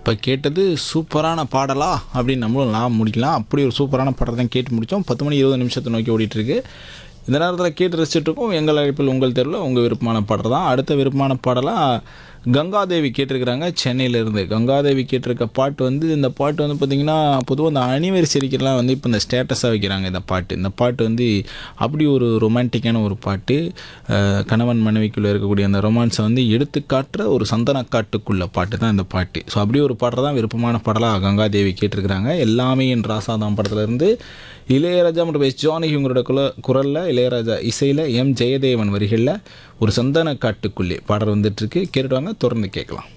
இப்போ கேட்டது சூப்பரான பாடலா அப்படின்னு நம்மளும் நான் முடிக்கலாம் அப்படி ஒரு சூப்பரான பாடல் தான் கேட்டு முடித்தோம் பத்து மணி இருபது நிமிஷத்தை நோக்கி ஓடிட்டு இருக்கு இந்த நேரத்தில் கேட்டு ரசிச்சுட்டு இருக்கோம் எங்கள் அழைப்பில் உங்கள் தெருவில் உங்கள் விருப்பமான பாடல் தான் அடுத்த விருப்பமான பாடலாக கங்காதேவி கேட்டிருக்கிறாங்க சென்னையிலேருந்து கங்காதேவி கேட்டிருக்க பாட்டு வந்து இந்த பாட்டு வந்து பார்த்திங்கன்னா பொதுவாக இந்த அனிவர்சரிக்கெல்லாம் வந்து இப்போ இந்த ஸ்டேட்டஸாக வைக்கிறாங்க இந்த பாட்டு இந்த பாட்டு வந்து அப்படி ஒரு ரொமான்டிக்கான ஒரு பாட்டு அஹ், கணவன் மனைவிக்குள்ளே இருக்கக்கூடிய அந்த ரொமான்ஸை வந்து எடுத்து காட்டுற ஒரு சந்தனக்காட்டுக்குள்ள பாட்டு தான் இந்த பாட்டு ஸோ அப்படி ஒரு பாட்டு தான் விருப்பமான பாடலாக கங்காதேவி கேட்டிருக்கிறாங்க எல்லாமே என் ராசாதாம் படத்துலேருந்து இளையராஜா மற்றும் எஸ் ஜானகி இவங்களோட குல குரலில் இளையராஜா இசையில் எம் ஜெயதேவன் வரிகளில் ஒரு சந்தன காட்டுக்குள்ளே பாடல் வந்துட்டுருக்கு கேட்டுட்டு வாங்க தொடர்ந்து கேட்கலாம்